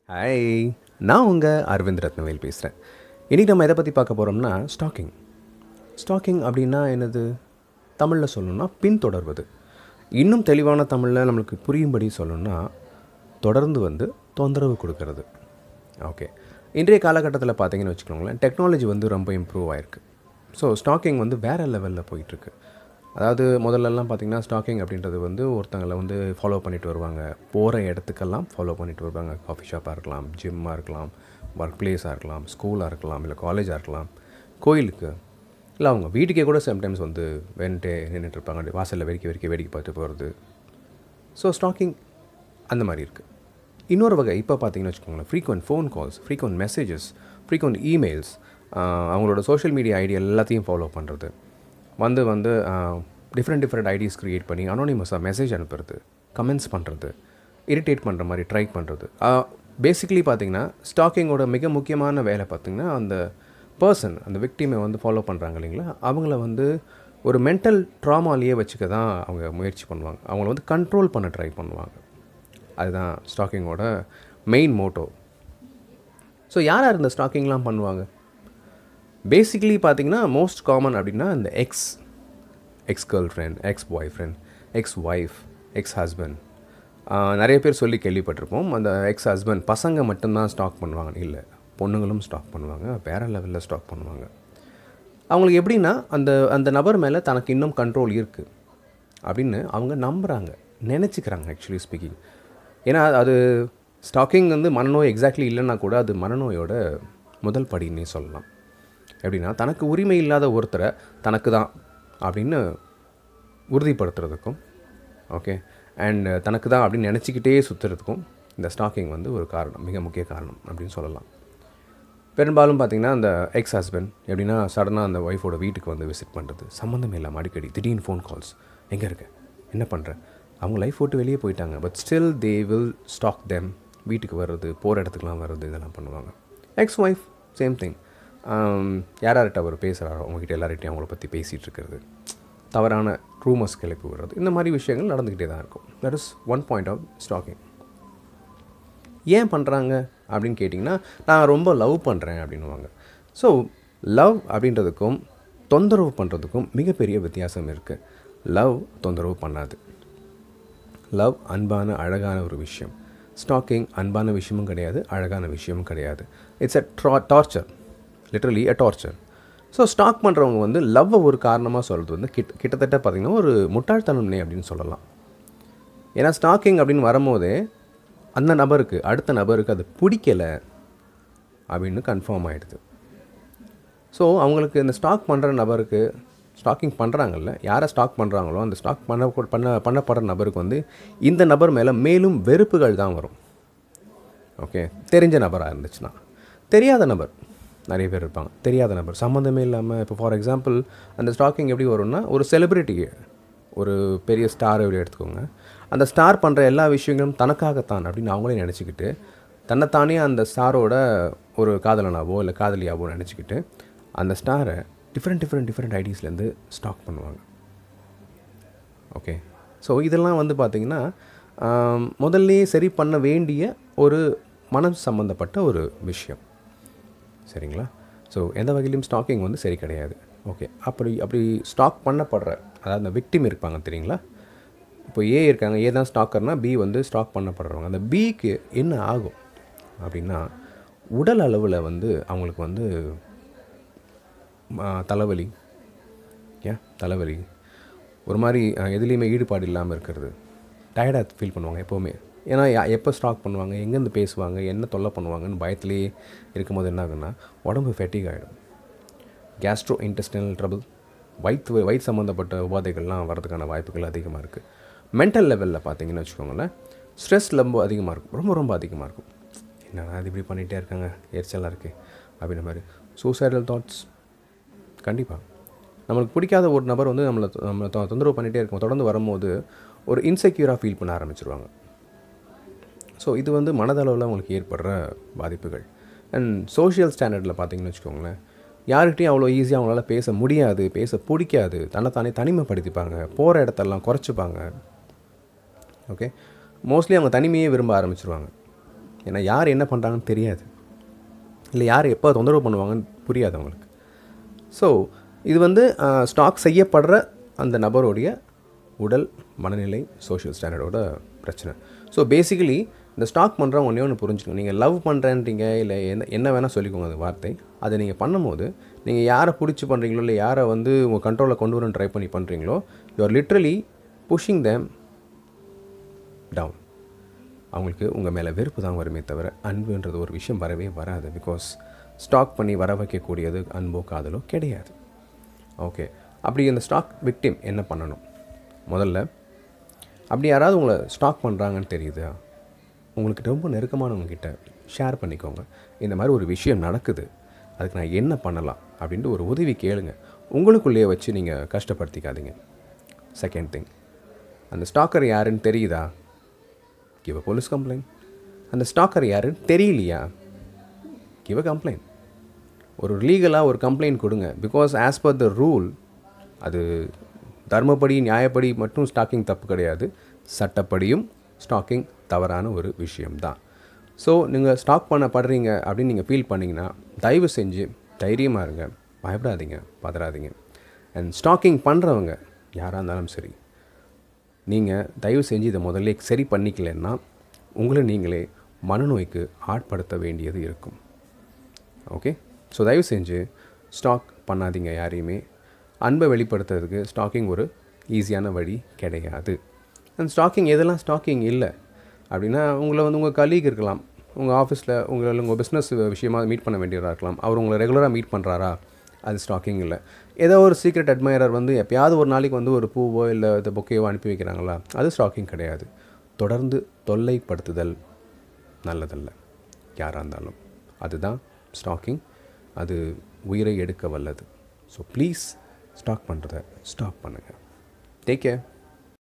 hi நான் உங்கள் அரவிந்த் ரத்னவேல் பேசுகிறேன் இன்றைக்கி நம்ம எதை பற்றி பார்க்க போகிறோம்னா ஸ்டாக்கிங் ஸ்டாக்கிங் அப்படின்னா என்னது தமிழில் சொல்லணும்னா பின்தொடர்வது இன்னும் தெளிவான தமிழில் நம்மளுக்கு புரியும்படி சொல்லணும்னா தொடர்ந்து வந்து தொந்தரவு கொடுக்கறது ஓகே இன்றைய காலகட்டத்தில் பார்த்தீங்கன்னு வச்சுக்கோங்களேன் டெக்னாலஜி வந்து ரொம்ப இம்ப்ரூவ் ஆயிருக்கு ஸோ ஸ்டாக்கிங் வந்து வேறு லெவலில் போயிட்டுருக்கு அதாவது முதல்லலாம் பார்த்தீங்கன்னா ஸ்டாக்கிங் அப்படின்றது வந்து ஒருத்தங்களை வந்து ஃபாலோ பண்ணிட்டு வருவாங்க போகிற இடத்துக்கெல்லாம் ஃபாலோ பண்ணிட்டு வருவாங்க காஃபி ஷாப்பாக இருக்கலாம் ஜிம்மாக இருக்கலாம் ஒர்க் பிளேஸாக இருக்கலாம் ஸ்கூலாக இருக்கலாம் இல்லை காலேஜாக இருக்கலாம் கோயிலுக்கு இல்லை அவங்க வீட்டுக்கே கூட சம்டைம்ஸ் வந்து வேணுட்டே நின்றுட்டு இருப்பாங்க அப்படி வாசலில் வெறிக்க வெறிக்க வேடிக்கை பார்த்து போகிறது ஸோ ஸ்டாக்கிங் அந்த மாதிரி இருக்குது இன்னொரு வகை இப்போ பார்த்தீங்கன்னு வச்சுக்கோங்களேன் frequent phone calls frequent messages frequent emails அவங்களோட சோஷியல் மீடியா ஐடி எல்லாத்தையும் ஃபாலோ பண்ணுறது வந்து வந்து டிஃப்ரெண்ட் டிஃப்ரெண்ட் ஐடிஸ் க்ரியேட் பண்ணி அனோனிமஸாக மெசேஜ் அனுப்புறது கமெண்ட்ஸ் பண்ணுறது இரிட்டேட் பண்ணுற மாதிரி ட்ரை பண்ணுறது பேசிக்கலி பார்த்தீங்கன்னா ஸ்டாக்கிங்கோட மிக முக்கியமான வேலை பார்த்திங்கன்னா அந்த பர்சன் அந்த விக்டிமை வந்து ஃபாலோ பண்ணுறாங்க இல்லைங்களா அவங்கள வந்து ஒரு மென்டல் ட்ராமாலேயே வச்சுக்க தான் அவங்க முயற்சி பண்ணுவாங்க அவங்கள வந்து கண்ட்ரோல் பண்ண ட்ரை பண்ணுவாங்க அதுதான் ஸ்டாக்கிங்கோட மெயின் மோட்டோ ஸோ யார் யார் இந்த ஸ்டாக்கிங்லாம் பண்ணுவாங்க பேசிக்கலி பார்த்தீங்கன்னா மோஸ்ட் காமன் அப்படின்னா இந்த ex ex girlfriend ex boyfriend ex wife ex husband நிறைய பேர் சொல்லி கேள்விப்பட்டிருப்போம் அந்த எக்ஸ் ஹஸ்பண்ட் பசங்க மட்டும்தான் ஸ்டாக் பண்ணுவாங்க இல்லை பொண்ணுங்களும் ஸ்டாக் பண்ணுவாங்க வேறு லெவலில் ஸ்டாக் பண்ணுவாங்க அவங்களுக்கு எப்படின்னா அந்த அந்த நபர் மேலே தனக்கு இன்னும் கண்ட்ரோல் இருக்குது அப்படின்னு அவங்க நம்புகிறாங்க நினச்சிக்கிறாங்க ஆக்சுவலி ஸ்பீக்கிங் ஏன்னா அது ஸ்டாக்கிங் வந்து மனநோய் எக்ஸாக்ட்லி இல்லைன்னா கூட அது மனநோயோட முதல் படின்னே சொல்லலாம் எப்படின்னா தனக்கு உரிமை இல்லாத ஒருத்தரை தனக்கு தான் அப்படின்னு உறுதிப்படுத்துறதுக்கும் ஓகே அண்ட் தனக்கு தான் அப்படின்னு நினச்சிக்கிட்டே சுற்றுறதுக்கும் இந்த ஸ்டாக்கிங் வந்து ஒரு காரணம் மிக முக்கிய காரணம் அப்படின்னு சொல்லலாம் பெரும்பாலும் பார்த்திங்கன்னா அந்த எக்ஸ் ஹஸ்பண்ட் எப்படின்னா சடனாக அந்த ஒய்ஃபோட வீட்டுக்கு வந்து விசிட் பண்ணுறது சம்மந்தம் இல்லாமல் அடிக்கடி திடீர்னு ஃபோன் கால்ஸ் எங்கே இருக்க என்ன பண்ணுற அவங்க லைஃப் விட்டு வெளியே போயிட்டாங்க but still they will stalk them வீட்டுக்கு வர்றது போகிற இடத்துக்குலாம் வர்றது இதெல்லாம் பண்ணுவாங்க எக்ஸ் ஒய்ஃப் சேம் திங் யார்கிட்ட அவர் பேசுகிறாரோ அவங்ககிட்ட எல்லார்கிட்டையும் அவங்கள பற்றி பேசிகிட்டு இருக்கிறது தவறான ரூமர்ஸ் கிளப்பி விடுறது இந்த மாதிரி விஷயங்கள் நடந்துக்கிட்டே தான் இருக்கும் that is one point of stalking ஏன் பண்ணுறாங்க அப்படின்னு கேட்டிங்கன்னா நான் ரொம்ப லவ் பண்ணுறேன் அப்படின்வாங்க ஸோ லவ் அப்படின்றதுக்கும் தொந்தரவு பண்ணுறதுக்கும் மிகப்பெரிய வித்தியாசம் இருக்குது லவ் தொந்தரவு பண்ணாது லவ் அன்பான அழகான ஒரு விஷயம் ஸ்டாக்கிங் அன்பான விஷயமும் கிடையாது அழகான விஷயமும் கிடையாது it's a torture literally a torture so stalk பண்ணுறவங்க வந்து லவ்வை ஒரு காரணமாக சொல்கிறது வந்து கிட்ட கிட்டத்தட்ட பார்த்திங்கன்னா ஒரு முட்டாள்தனம்னே அப்படின்னு சொல்லலாம் ஏன்னா ஸ்டாக்கிங் அப்படின்னு வரும்போதே அந்த நபருக்கு அடுத்த நபருக்கு அது பிடிக்கலை அப்படின்னு கன்ஃபார்ம் ஆகிடுது ஸோ அவங்களுக்கு இந்த ஸ்டாக் பண்ணுற நபருக்கு ஸ்டாக்கிங் பண்ணுறாங்கல்ல யாரை ஸ்டாக் பண்ணுறாங்களோ அந்த ஸ்டாக் பண்ண பண்ண பண்ணப்படுற நபருக்கு வந்து இந்த நபர் மேலே மேலும் வெறுப்புகள் தான் வரும் ஓகே தெரிஞ்ச நபராக இருந்துச்சுன்னா தெரியாத நபர் நிறைய பேர் இருப்பாங்க தெரியாத நபர் சம்மந்தமே இல்லாமல் இப்போ ஃபார் எக்ஸாம்பிள் அந்த ஸ்டாக்கிங் எப்படி வரும்னா ஒரு செலிப்ரிட்டிக்கு ஒரு பெரிய ஸ்டாரை எப்படி எடுத்துக்கோங்க அந்த ஸ்டார் பண்ணுற எல்லா விஷயங்களும் தனக்காகத்தான் அப்படின்னு அவங்களே நினச்சிக்கிட்டு தன்னைத்தானே அந்த ஸ்டாரோட ஒரு காதலனாவோ இல்லை காதலியாவோ நினச்சிக்கிட்டு அந்த ஸ்டாரை டிஃப்ரெண்ட் டிஃப்ரெண்ட் டிஃப்ரெண்ட் ஐடிஸ்லேருந்து ஸ்டாக் பண்ணுவாங்க ஓகே ஸோ இதெல்லாம் வந்து பார்த்திங்கன்னா முதல்ல சரி பண்ண வேண்டிய ஒரு மனம் சம்மந்தப்பட்ட ஒரு விஷயம் சரிங்களா ஸோ எந்த வகையிலையும் ஸ்டாக்கிங் வந்து சரி கிடையாது ஓகே அப்படி அப்படி ஸ்டாக் பண்ணப்படுற அதாவது அந்த விக்டிம் இருப்பாங்க தெரியுங்களா இப்போ ஏ இருக்காங்க ஏ தான் ஸ்டாக்கர்னால் பி வந்து ஸ்டாக் பண்ணப்படுறவங்க அந்த பிக்கு என்ன ஆகும் அப்படின்னா உடல் அளவில் வந்து அவங்களுக்கு வந்து தலைவலி ஏன் தலைவலி ஒரு மாதிரி எதுலேயுமே ஈடுபாடு இல்லாமல் இருக்கிறது டயர்டாக ஃபீல் பண்ணுவாங்க எப்போவுமே ஏன்னா எப்போ ஸ்டாக் பண்ணுவாங்க எங்கேருந்து பேசுவாங்க என்ன தொல்லை பண்ணுவாங்கன்னு பயத்துலேயே இருக்கும்போது என்ன ஆகுன்னா உடம்பு ஃபெட்டிக் ஆகிடும் கேஸ்ட்ரோ இன்டெஸ்டினல் ட்ரபிள் வயிற்று வயிற்று சம்மந்தப்பட்ட உபாதைகள்லாம் வரதுக்கான வாய்ப்புகள் அதிகமாக இருக்குது மென்டல் லெவலில் பார்த்தீங்கன்னு வச்சுக்கோங்களேன் ஸ்ட்ரெஸ் ரொம்ப அதிகமாக இருக்கும் ரொம்ப ரொம்ப அதிகமாக இருக்கும் என்னடா அது இப்படி பண்ணிகிட்டே இருக்காங்க எரிச்சலாக இருக்குது அப்படின்ற மாதிரி சூசைடல் தாட்ஸ் கண்டிப்பாக நம்மளுக்கு பிடிக்காத ஒரு நபர் வந்து நம்மளை நம்மளை தொந்தரவு பண்ணிகிட்டே இருக்கும் தொடர்ந்து வரும்போது ஒரு இன்செக்யூராக ஃபீல் பண்ண ஆரம்பிச்சிருவாங்க ஸோ இது வந்து மனதளவில் அவங்களுக்கு ஏற்படுற பாதிப்புகள் அண்ட் சோஷியல் ஸ்டாண்டர்டில் பார்த்தீங்கன்னு வச்சுக்கோங்களேன் யார்கிட்டையும் அவ்வளோ ஈஸியாக அவங்களால பேச முடியாது பேச பிடிக்காது தன்னைத்தானே தனிமைப்படுத்திப்பாங்க போகிற இடத்தெல்லாம் குறைச்சிப்பாங்க ஓகே மோஸ்ட்லி அவங்க தனிமையே விரும்ப ஆரம்பிச்சிருவாங்க ஏன்னா யார் என்ன பண்ணுறாங்கன்னு தெரியாது இல்லை யார் எப்போ தொந்தரவு பண்ணுவாங்கன்னு புரியாது அவங்களுக்கு ஸோ இது வந்து ஸ்டாக் செய்யப்படுற அந்த நபருடைய உடல் மனநிலை சோஷியல் ஸ்டாண்டர்டோட பிரச்சனை ஸோ பேசிக்கலி இந்த ஸ்டாக் பண்ணுறவங்க ஒன்றே ஒன்று புரிஞ்சுக்கணும் நீங்கள் லவ் பண்ணுறேன்றீங்க இல்லை என்ன என்ன வேணால் சொல்லிக்கோங்க அந்த வார்த்தை அதை நீங்கள் பண்ணும்போது நீங்கள் யாரை பிடிச்சி பண்ணுறீங்களோ இல்லை யாரை வந்து உங்கள் கண்ட்ரோலில் கொண்டு வரணும் ட்ரை பண்ணி பண்ணுறீங்களோ you are literally pushing them down அவங்களுக்கு உங்கள் மேலே வெறுப்பு தான் வருமே தவிர அன்புன்றது ஒரு விஷயம் வரவே வராது பிகாஸ் ஸ்டாக் பண்ணி வர வைக்கக்கூடியது அன்போ காதலோ கிடையாது ஓகே அப்படி அந்த ஸ்டாக் விக்டிம் என்ன பண்ணணும் முதல்ல அப்படி யாராவது உங்களை ஸ்டாக் பண்ணுறாங்கன்னு தெரியுதா உங்களுக்கு ரொம்ப நெருக்கமானவங்க கிட்ட ஷேர் பண்ணிக்கோங்க இந்த மாதிரி ஒரு விஷயம் நடக்குது அதுக்கு நான் என்ன பண்ணலாம் அப்படின்ட்டு ஒரு உதவி கேளுங்க உங்களுக்குள்ளேயே வச்சு நீங்கள் கஷ்டப்படுத்திக்காதீங்க செகண்ட் திங் அந்த ஸ்டாக்கர் யாருன்னு தெரியுதா கிவ் அ போலீஸ் கம்ப்ளைண்ட் அந்த ஸ்டாக்கர் யாருன்னு தெரியலையா கிவ் அ கம்ப்ளைண்ட் ஒரு லீகலாக ஒரு கம்ப்ளைண்ட் கொடுங்க because as per the rule அது தர்மப்படி நியாயப்படி மட்டும் ஸ்டாக்கிங் தப்பு கிடையாது சட்டப்படியும் ஸ்டாக்கிங் தவறான ஒரு விஷயம்தான் ஸோ நீங்கள் ஸ்டாக் பண்ணப்படுறீங்க அப்படின்னு நீங்கள் ஃபீல் பண்ணிங்கன்னா தயவு செஞ்சு தைரியமாக இருங்க பயப்படாதீங்க பதறாதீங்க அண்ட் ஸ்டாக்கிங் பண்ணுறவங்க யாராக இருந்தாலும் சரி நீங்கள் தயவு செஞ்சு இதை முதல்ல சரி பண்ணிக்கலன்னா உங்களை நீங்களே மனநோய்க்கு ஆட்படுத்த வேண்டியது இருக்கும் ஓகே ஸோ தயவு செஞ்சு ஸ்டாக் பண்ணாதீங்க யாரையுமே அன்பை வெளிப்படுத்துறதுக்கு ஸ்டாக்கிங் ஒரு ஈஸியான வழி கிடையாது அண்ட் ஸ்டாக்கிங் எதெல்லாம் ஸ்டாக்கிங் இல்லை அப்படின்னா உங்களை வந்து உங்கள் கலீக் இருக்கலாம் உங்கள் ஆஃபீஸில் உங்களை உங்கள் பிஸ்னஸ் விஷயமாக மீட் பண்ண வேண்டியதாக இருக்கலாம் அவர் உங்களை ரெகுலராக மீட் பண்ணுறாரா அது ஸ்டாக்கிங் இல்லை ஏதோ ஒரு சீக்ரெட் அட்மைரர் வந்து எப்பயாவது ஒரு நாளைக்கு வந்து ஒரு பூவோ இல்லை இந்த பொக்கையோ அனுப்பி வைக்கிறாங்களா அது ஸ்டாக்கிங் கிடையாது தொடர்ந்து தொல்லைப்படுத்துதல் நல்லதல்ல யாராக இருந்தாலும் அதுதான் ஸ்டாக்கிங் அது உயிரை எடுக்க வல்லது ஸோ ப்ளீஸ் ஸ்டாக் பண்ணுறத ஸ்டாப் பண்ணுங்கள் டேக் கேர்